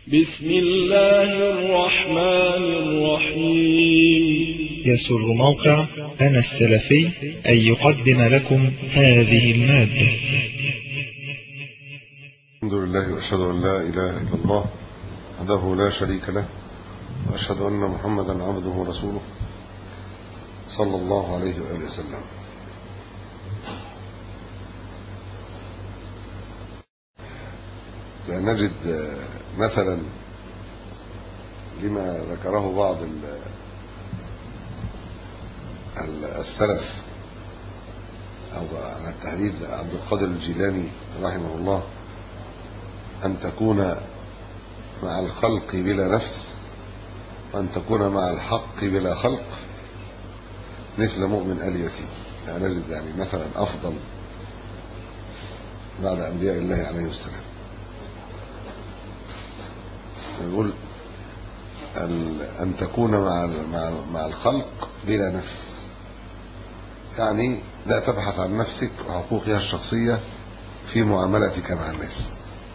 بسم الله الرحمن الرحيم يسر موقع أنا السلفي أن يقدم لكم هذه المادة الحمد لله وأشهد أن لا إله إلا الله وحده لا شريك له وأشهد أن محمدا عبده ورسوله صلى الله عليه وآله وسلم نجد مثلا لما ذكره بعض السلف أو على التحديد عبد القادر الجيلاني رحمه الله أن تكون مع الخلق بلا نفس وأن تكون مع الحق بلا خلق مثل مؤمن آل ياسين يعني نجد يعني مثلا أفضل بعد أنبياء الله عليه السلام يقول أن تكون مع مع مع الخلق بلا نفس يعني لا تبحث عن نفسك وحقوقها الشخصية في معاملتك مع الناس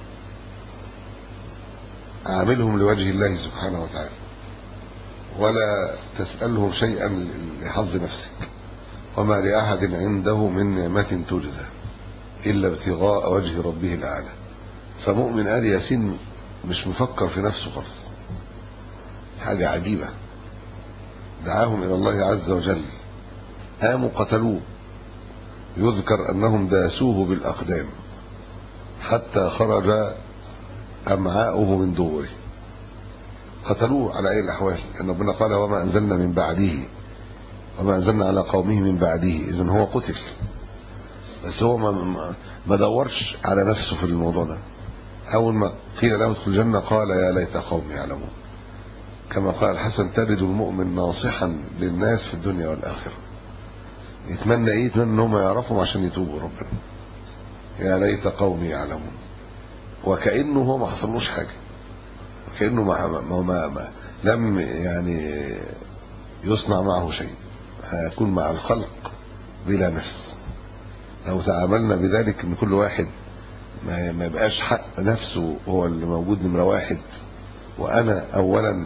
عاملهم لوجه الله سبحانه وتعالى ولا تسألهم شيئا لحظ نفسك وما لأحد عنده من نعمة تجزى إلا ابتغاء وجه ربه الأعلى فمؤمن آل ياسين مش مفكر في نفسه خالص حاجة عجيبة دعاهم إلى الله عز وجل قاموا قتلوه يذكر أنهم داسوه بالأقدام حتى خرج أمعاؤه من دوره قتلوه على أي الأحوال لأن ربنا قال وما أنزلنا من بعده وما أنزلنا على قومه من بعده إذن هو قتل بس هو ما, ما دورش على نفسه في الموضوع ده أول ما قيل له ادخل الجنة قال يا ليت قومي يعلمون كما قال الحسن تجد المؤمن ناصحا للناس في الدنيا والآخرة يتمنى ايه يتمنى انهم يعرفهم عشان يتوبوا ربنا يا ليت قومي يعلمون وكأنه هو ما حصلوش حاجة وكأنه ما, ما, ما, ما لم يعني يصنع معه شيء هيكون مع الخلق بلا نفس لو تعاملنا بذلك ان كل واحد ما ما يبقاش حق نفسه هو اللي موجود نمرة واحد وأنا أولا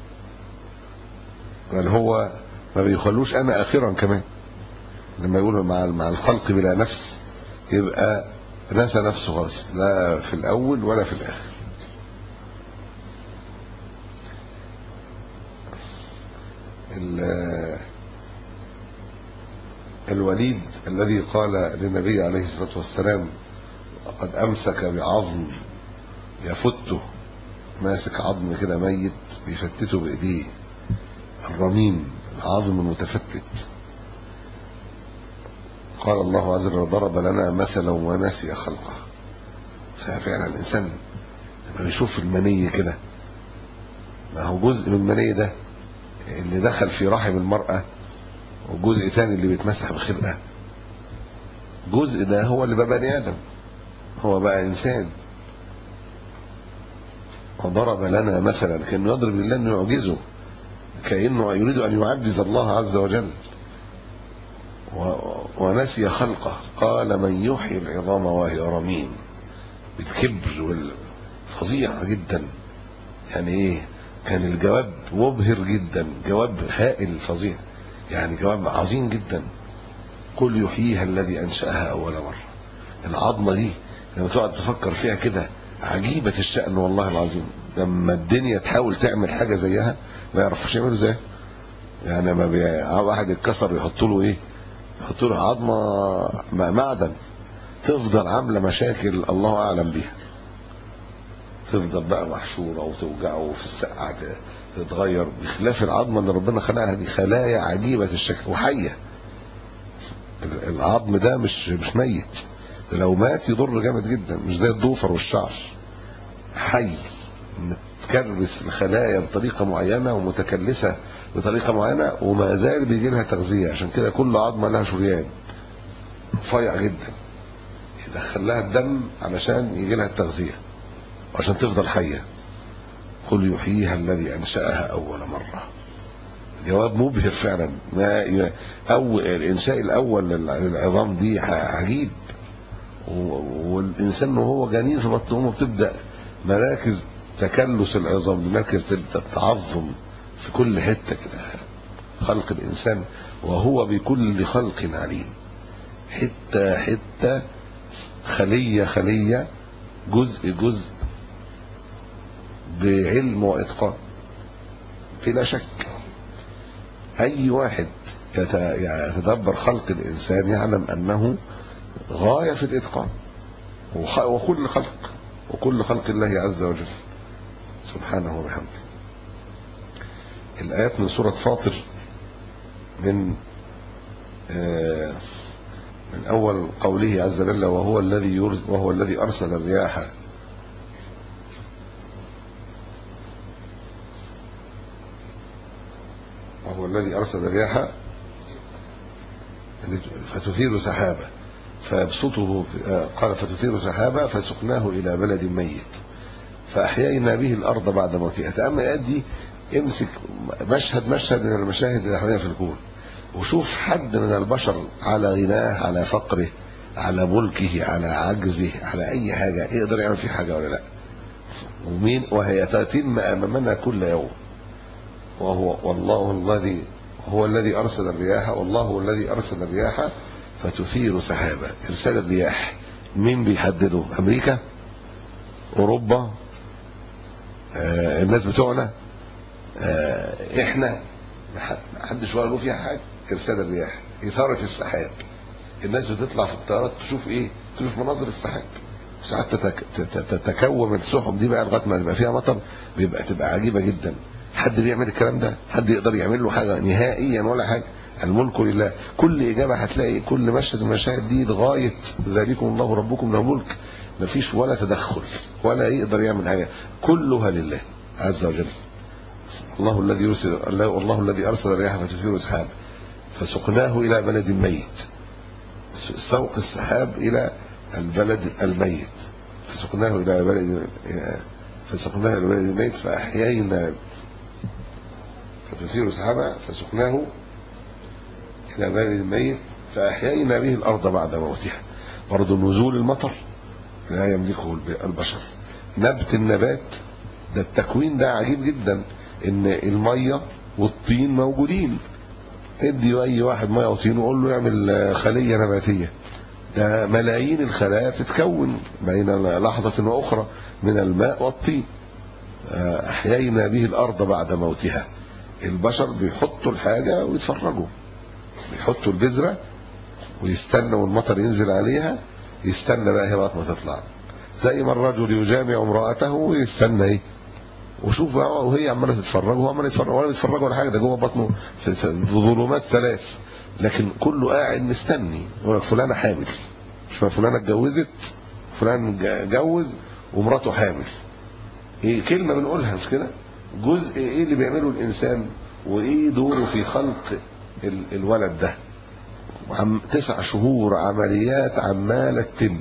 بل هو ما بيخلوش أنا آخرا كمان لما يقول مع مع الخلق بلا نفس يبقى نسى نفسه خالص لا في الأول ولا في الآخر الوليد الذي قال للنبي عليه الصلاة والسلام قد أمسك بعظم يفته ماسك عظم كده ميت بيفتته بإيديه الرميم العظم المتفتت قال الله عز وجل ضرب لنا مثلا ونسي خلقه ففعلا الإنسان لما بيشوف المني كده ما هو جزء من المني ده اللي دخل في رحم المرأة وجزء ثاني اللي بيتمسح بخلقه جزء ده هو اللي بقى بني آدم هو بقى إنسان وضرب لنا مثلا كأنه يضرب لله أنه يعجزه كأنه يريد أن يعجز الله عز وجل ونسي خلقه قال من يحيي العظام وهي رميم بالكبر فظيع جدا يعني ايه كان الجواب مبهر جدا جواب هائل فظيع يعني جواب عظيم جدا قل يحييها الذي أنشأها أول مرة العظمة دي لما تقعد تفكر فيها كده عجيبة الشأن والله العظيم لما الدنيا تحاول تعمل حاجة زيها ما يعرفوش يعملوا زي يعني ما بي... واحد اتكسر يحطوا له ايه يحطوا له عظمة معدن تفضل عاملة مشاكل الله أعلم بيها تفضل بقى محشورة وتوجعه في السقعة تتغير بخلاف العظمة اللي ربنا خلقها دي خلايا عجيبة الشكل وحية العظم ده مش مش ميت لو مات يضر جامد جدا مش زي الضوفر والشعر حي متكرس الخلايا بطريقة معينة ومتكلسة بطريقة معينة وما زال بيجي لها تغذية عشان كده كل عظمة لها شريان رفيع جدا يدخل لها الدم علشان يجي لها التغذية وعشان تفضل حية قل يحييها الذي أنشأها أول مرة جواب مبهر فعلا ما ي... أو الإنشاء الأول للعظام دي عجيب والإنسان وهو جنين في بطن أمه بتبدأ مراكز تكلس العظام بمركز التعظم في كل حتة كده خلق الإنسان وهو بكل خلق عليم حتة حتة خلية خلية جزء جزء بعلم وإتقان بلا شك أي واحد يتدبر خلق الإنسان يعلم أنه غاية في الإتقان وكل خلق وكل خلق الله عز وجل سبحانه وبحمده الآيات من سورة فاطر من آه من أول قوله عز وجل وهو الذي وهو الذي أرسل الرياح وهو الذي أرسل الرياح فتثير سحابة فيبسطه قال فتثير سحابة فسقناه إلى بلد ميت فأحيينا به الأرض بعد موتها تأمل الآيات دي امسك مشهد مشهد من المشاهد اللي حوالينا في الكون وشوف حد من البشر على غناه على فقره على ملكه على عجزه على أي حاجة يقدر يعمل فيه حاجة ولا لا ومين وهي تتم أمامنا كل يوم وهو والله الذي هو الذي أرسل الرياح والله هو الذي أرسل الرياح فتثير سحابة إرسال الرياح مين بيحدده أمريكا أوروبا آه الناس بتوعنا آه احنا محدش ولا له فيها حاجة إرسال الرياح إثارة السحاب الناس بتطلع في الطيارات تشوف إيه تشوف مناظر السحاب ساعات تتكون السحب دي بقى لغايه ما يبقى فيها مطر بيبقى تبقى عجيبه جدا حد بيعمل الكلام ده حد يقدر يعمل له حاجه نهائيا ولا حاجه الملك لله كل اجابه هتلاقي كل مشهد من المشاهد دي لغايه ذلكم الله ربكم له ملك مفيش ولا تدخل ولا يقدر يعمل حاجه كلها لله عز وجل الله الذي يرسل الله, الله الذي ارسل الرياح فتثير سحاب فسقناه الى بلد ميت سوق السحاب الى البلد الميت فسقناه الى بلد فسقناه الى بلد الميت فاحيينا فتثير سحابا فسقناه الى بلد الميت فاحيينا به الارض بعد موتها برضه نزول المطر لا يملكه البشر نبت النبات ده التكوين ده عجيب جدا ان الميه والطين موجودين ادي اي واحد ميه وطين وقول له يعمل خليه نباتيه ده ملايين الخلايا تتكون بين لحظه واخرى من الماء والطين احيينا به الارض بعد موتها البشر بيحطوا الحاجه ويتفرجوا بيحطوا البذره ويستنوا المطر ينزل عليها يستنى بقى لغايه ما تطلع زي ما الرجل يجامع امراته ويستنى ايه وشوف بقى وهي عماله تتفرج وهو عمال يتفرج ولا بيتفرج ولا حاجه ده جوه بطنه في ظلمات ثلاث لكن كله قاعد مستني يقول لك فلانه حامل فلانه اتجوزت فلان جوز ومراته حامل ايه كلمه بنقولها مش كده جزء ايه اللي بيعمله الانسان وايه دوره في خلق الولد ده عم تسع شهور عمليات عماله تتم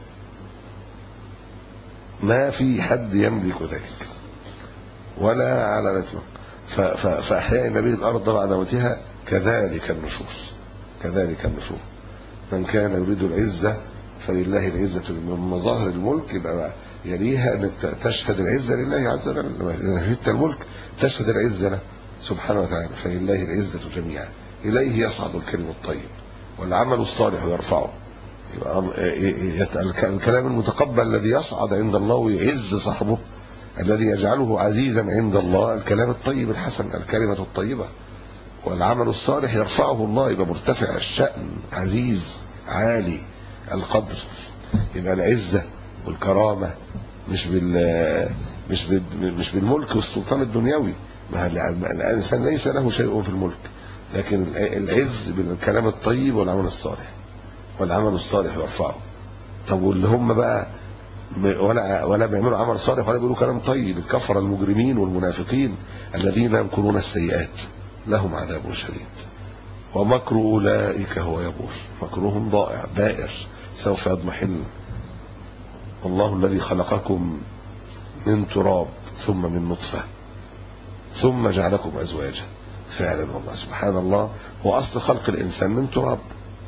ما في حد يملك ذلك ولا على الاطلاق فاحيانا به الارض بعد موتها كذلك النشور كذلك النشور من كان يريد العزه فلله العزه من مظاهر الملك يبقى يليها انك تشهد العزه لله عز وجل اذا شهدت الملك تشهد العزه له سبحانه وتعالى فلله العزه جميعا اليه يصعد الكلم الطيب والعمل الصالح يرفعه يبقى الكلام المتقبل الذي يصعد عند الله ويعز صاحبه الذي يجعله عزيزا عند الله الكلام الطيب الحسن الكلمة الطيبة والعمل الصالح يرفعه الله يبقى مرتفع الشأن عزيز عالي القدر يبقى العزة والكرامة مش بال مش بال مش بالملك والسلطان الدنيوي ما الانسان ليس له شيء في الملك لكن العز بالكلام الطيب والعمل الصالح والعمل الصالح يرفعه طب واللي هم بقى ولا ولا بيعملوا عمل صالح ولا بيقولوا كلام طيب الكفره المجرمين والمنافقين الذين يمكرون السيئات لهم عذاب شديد ومكر اولئك هو يبور مكرهم ضائع بائر سوف يضمحل والله الذي خلقكم من تراب ثم من نطفه ثم جعلكم ازواجا فعلا والله سبحان الله هو اصل خلق الانسان من تراب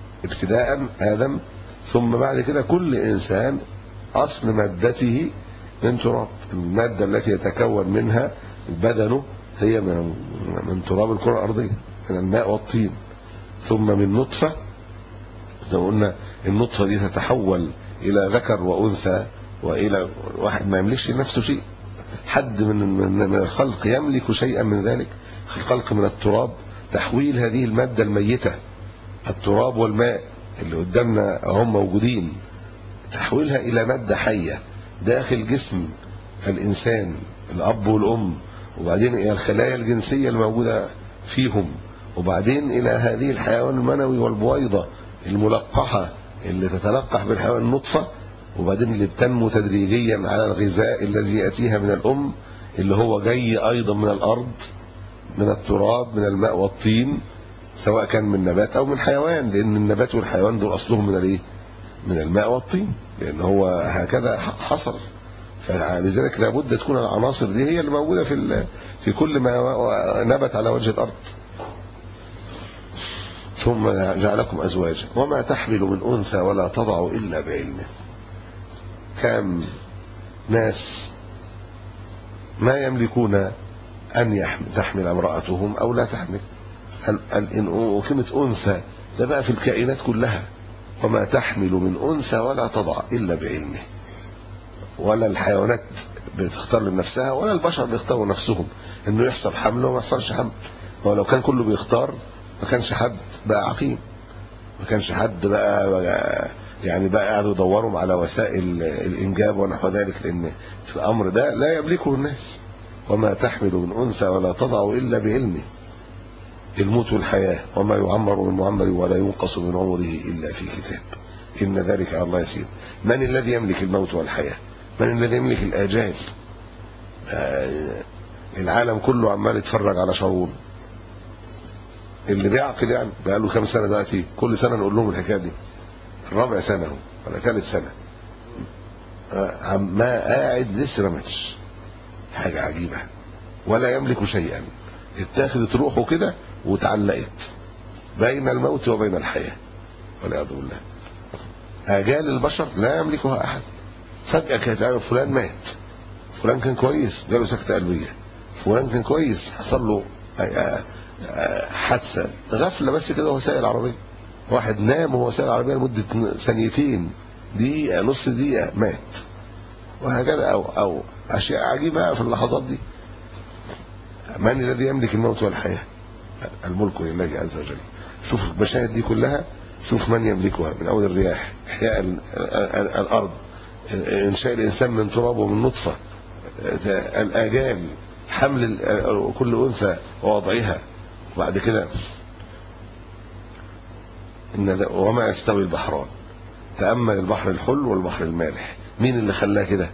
ابتداء ادم ثم بعد كده كل انسان اصل مادته من تراب المادة التي يتكون منها بدنه هي من من تراب الكرة الأرضية من الماء والطين ثم من نطفة زي ما قلنا النطفة دي تتحول إلى ذكر وأنثى وإلى واحد ما يملكش لنفسه شيء حد من من من الخلق يملك شيئا من ذلك الخلق من التراب تحويل هذه المادة الميتة التراب والماء اللي قدامنا هم موجودين تحويلها إلى مادة حية داخل جسم الإنسان الأب والأم وبعدين إلى الخلايا الجنسية الموجودة فيهم وبعدين إلى هذه الحيوان المنوي والبويضة الملقحة اللي تتلقح بالحيوان النطفة وبعدين اللي بتنمو تدريجيا على الغذاء الذي يأتيها من الأم اللي هو جاي أيضا من الأرض من التراب من الماء والطين سواء كان من نبات أو من حيوان لأن النبات والحيوان دول أصلهم من الإيه؟ من الماء والطين لأن هو هكذا حصل فلذلك لابد تكون العناصر دي هي اللي موجودة في في كل ما نبت على وجه الأرض ثم جعلكم أزواجا وما تحمل من أنثى ولا تضع إلا بعلمه كم ناس ما يملكون أن يحمل تحمل امرأتهم أو لا تحمل وكلمة أنثى ده بقى في الكائنات كلها وما تحمل من أنثى ولا تضع إلا بعلمه ولا الحيوانات بتختار لنفسها ولا البشر بيختاروا نفسهم انه يحصل حمل وما يحصلش حمل ولو كان كله بيختار ما كانش حد بقى عقيم ما كانش حد بقى, بقى يعني بقى قاعدوا يدوروا على وسائل الانجاب ونحو ذلك لان في الامر ده لا يملكه الناس وما تحمل من انثى ولا تضع الا بعلمه الموت والحياه وما يعمر من معمر ولا ينقص من عمره الا في كتاب ان ذلك على الله يسير من الذي يملك الموت والحياه من الذي يملك الاجال آه العالم كله عمال يتفرج على شارون اللي بيعقل يعني بقى له كام سنه دلوقتي كل سنه نقول لهم الحكايه دي الرابع سنه اهو ولا ثالث سنه عما قاعد لسه ما ماتش حاجه عجيبه ولا يملك شيئا اتاخدت روحه كده وتعلقت بين الموت وبين الحياه والعياذ بالله اجال البشر لا يملكها احد فجاه كانت فلان مات فلان كان كويس جاله سكته قلبيه فلان كان كويس حصل له حادثه غفله بس كده وهو سايق العربيه واحد نام وهو سايق العربيه لمده ثانيتين دقيقه نص دقيقه مات وهكذا او او اشياء عجيبه في اللحظات دي من الذي يملك الموت والحياه الملك لله عز وجل شوف المشاهد دي كلها شوف من يملكها من اول الرياح احياء الارض انشاء الانسان من تراب ومن نطفه الاجال حمل كل انثى ووضعها وبعد كده إن وما يستوي البحران تأمل البحر الحل والبحر المالح مين اللي خلاه كده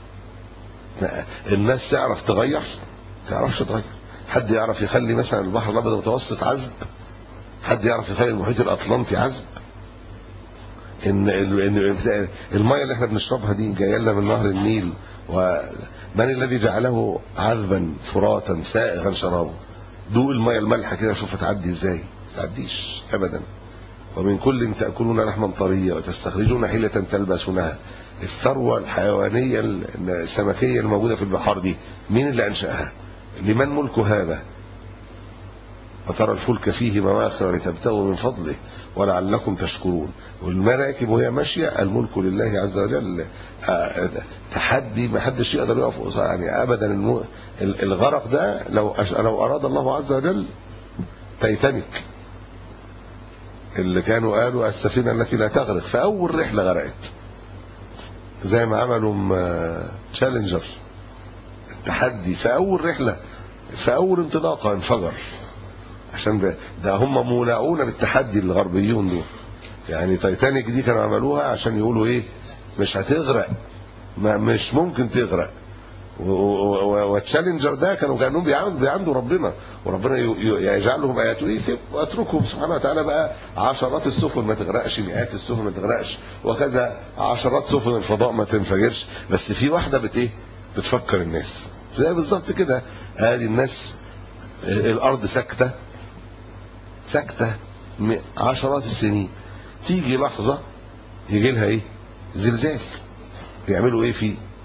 الناس تعرف تغير تعرفش تغير حد يعرف يخلي مثلا البحر الابيض المتوسط عذب حد يعرف يخلي المحيط الاطلنطي عذب ان ان الميه اللي احنا بنشربها دي جايه لنا من نهر النيل ومن الذي جعله عذبا فراتا سائغا شرابه دوق الميه المالحه كده شوف تعدي ازاي ما تعديش ابدا ومن كل تاكلون لحما طريا وتستخرجون حيله تلبسونها الثروه الحيوانيه السمكيه الموجوده في البحار دي مين اللي انشاها لمن ملك هذا وترى الفلك فيه مواخر لتبتغوا من فضله ولعلكم تشكرون والمراكب وهي ماشيه الملك لله عز وجل تحدي ما حدش يقدر يقف يعني ابدا الغرق ده لو لو اراد الله عز وجل تايتانيك اللي كانوا قالوا السفينه التي لا تغرق في اول رحله غرقت زي ما عملوا تشالنجر التحدي في اول رحله في اول انطلاقه انفجر عشان ده, ده هم مولعون بالتحدي الغربيون دول يعني تايتانيك دي كانوا عملوها عشان يقولوا ايه مش هتغرق ما مش ممكن تغرق والتشالنجر ده كانوا كانهم بيعندوا بيعندوا ربنا وربنا يجعلهم اياته يسيب واتركهم سبحانه وتعالى بقى عشرات السفن ما تغرقش مئات السفن ما تغرقش وكذا عشرات سفن الفضاء ما تنفجرش بس في واحده بت ايه بتفكر الناس زي بالظبط كده ادي الناس الارض ساكته ساكته عشرات السنين تيجي لحظه يجي لها ايه زلزال يعملوا ايه فيه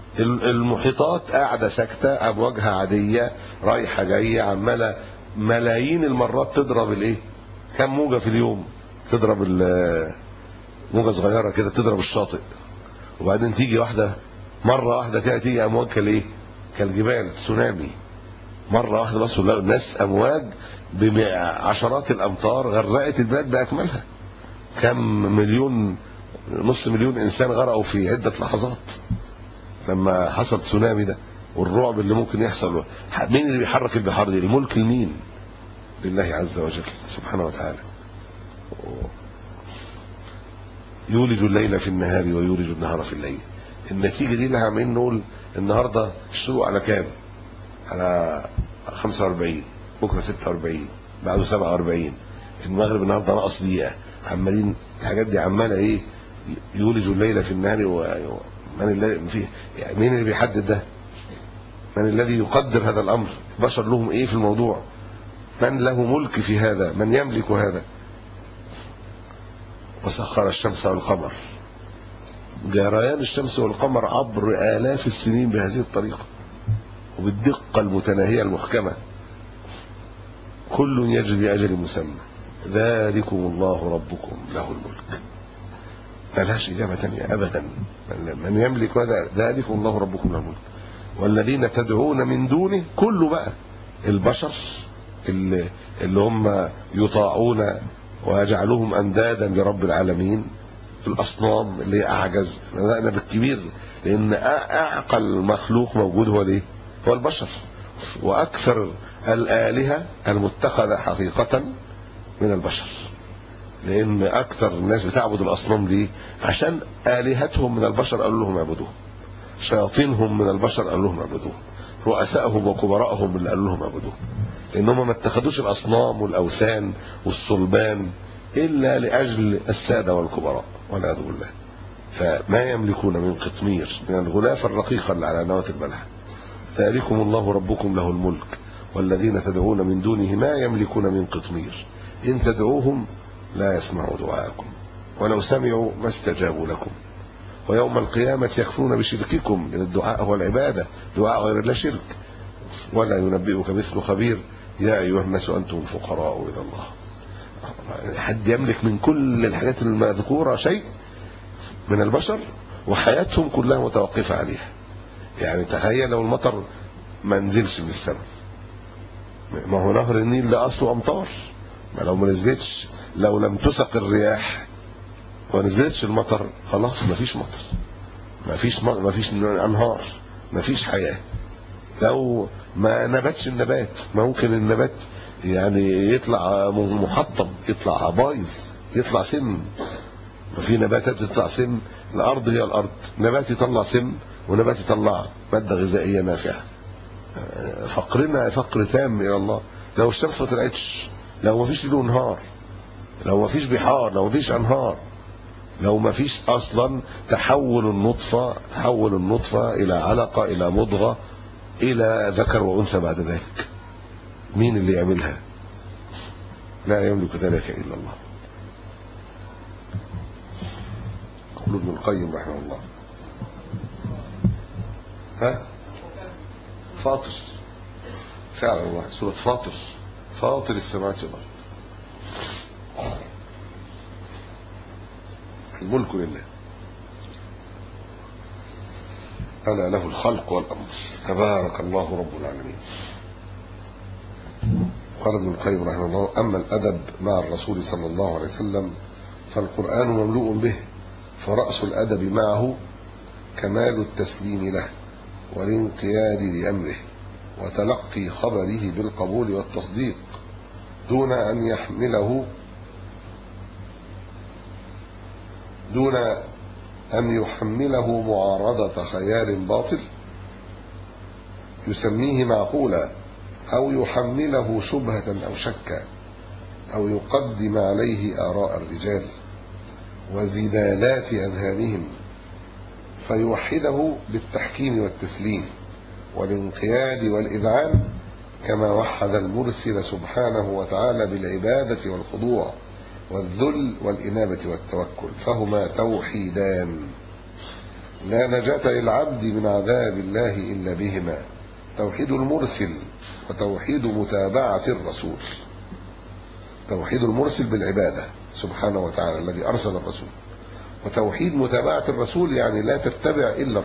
ال- المحيطات قاعده ساكته امواجها عاديه رايحه جايه عماله ملايين المرات تضرب الايه كم موجه في اليوم تضرب ال- موجه صغيره كده تضرب الشاطئ وبعدين تيجي واحده مره واحده كده تيجي امواج كالايه كالجبال تسونامي مره واحده بس لقوا الناس امواج بعشرات الامتار غرقت البلاد باكملها كم مليون نص مليون انسان غرقوا في عده لحظات لما حصل تسونامي ده والرعب اللي ممكن يحصل مين اللي بيحرك البحار دي الملك لمين لله عز وجل سبحانه وتعالى يولج الليل في النهار ويولج النهار في الليل النتيجه دي اللي عمالين نقول النهارده الشروق على كام على 45 بكره 46 بعده 47 المغرب النهارده ناقص دقيقه عمالين الحاجات دي عماله ايه يولج الليل في النهار و- من الذي في يعني مين اللي بيحدد ده من الذي يقدر هذا الامر بشر لهم ايه في الموضوع من له ملك في هذا من يملك هذا وسخر الشمس والقمر جريان الشمس والقمر عبر آلاف السنين بهذه الطريقة وبالدقة المتناهية المحكمة كل يجري لأجل مسمى ذلكم الله ربكم له الملك ملهاش إجابة تانية أبدا من- من يملك هذا ذلكم الله ربكم له الملك والذين تدعون من دونه كله بقى البشر اللي, اللي هم يطاعون ويجعلهم أندادا لرب العالمين الأصنام اللي هي أعجز بدأنا بالكبير لأن أ- أعقل مخلوق موجود هو الايه؟ هو البشر وأكثر الآلهة المتخذة حقيقة من البشر لأن أكثر الناس بتعبد الأصنام دي عشان آلهتهم من البشر قالوا لهم اعبدوه شياطينهم من البشر قالوا لهم اعبدوه رؤسائهم وكبراءهم اللي قالوا لهم اعبدوه لأنهم ما اتخذوش الأصنام والأوثان والصلبان إلا لأجل السادة والكبراء والعياذ بالله فما يملكون من قطمير من الغلاف الرقيقة اللي على نواة البلح ذلكم الله ربكم له الملك والذين تدعون من دونه ما يملكون من قطمير إن تدعوهم لا يسمعوا دعاءكم ولو سمعوا ما استجابوا لكم ويوم القيامة يكفرون بشرككم لأن الدعاء هو العبادة دعاء غير الله شرك ولا ينبئك مثل خبير يا أيها الناس أنتم الفقراء إلى الله حد يملك من كل الحاجات المذكورة شيء من البشر وحياتهم كلها متوقفة عليها يعني تخيل لو المطر ما نزلش من السماء ما هو نهر النيل ده أصله أمطار ما لو ما نزلتش لو لم تسق الرياح وما نزلتش المطر خلاص ما فيش مطر ما فيش ما فيش أنهار ما فيش حياة لو ما نبتش النبات ممكن النبات يعني يطلع محطم يطلع بايظ يطلع سم وفي نباتات بتطلع سم الارض هي الارض نبات يطلع سم ونبات يطلع ماده غذائيه نافعه فقرنا فقر تام الى الله لو الشمس ما طلعتش لو ما فيش له نهار لو ما فيش بحار لو ما فيش انهار لو ما فيش اصلا تحول النطفه تحول النطفه الى علقه الى مضغه الى ذكر وانثى بعد ذلك مين اللي يعملها لا يملك ذلك الا الله يقول ابن القيم رحمه الله ها فاطر فعلا الله سورة فاطر فاطر السماوات والأرض الملك لله ألا له الخلق والأمر تبارك الله رب العالمين قال ابن القيم رحمه الله أما الأدب مع الرسول صلى الله عليه وسلم فالقرآن مملوء به فرأس الأدب معه كمال التسليم له والانقياد لأمره وتلقي خبره بالقبول والتصديق دون أن يحمله دون أن يحمله معارضة خيال باطل يسميه معقولا أو يحمله شبهة أو شكا أو يقدم عليه آراء الرجال وزلالات أذهانهم فيوحده بالتحكيم والتسليم والانقياد والإذعان كما وحد المرسل سبحانه وتعالى بالعبادة والخضوع والذل والإنابة والتوكل فهما توحيدان لا نجاة للعبد من عذاب الله إلا بهما توحيد المرسل وتوحيد متابعة الرسول توحيد المرسل بالعبادة سبحانه وتعالى الذي أرسل الرسول وتوحيد متابعة الرسول يعني لا تتبع إلا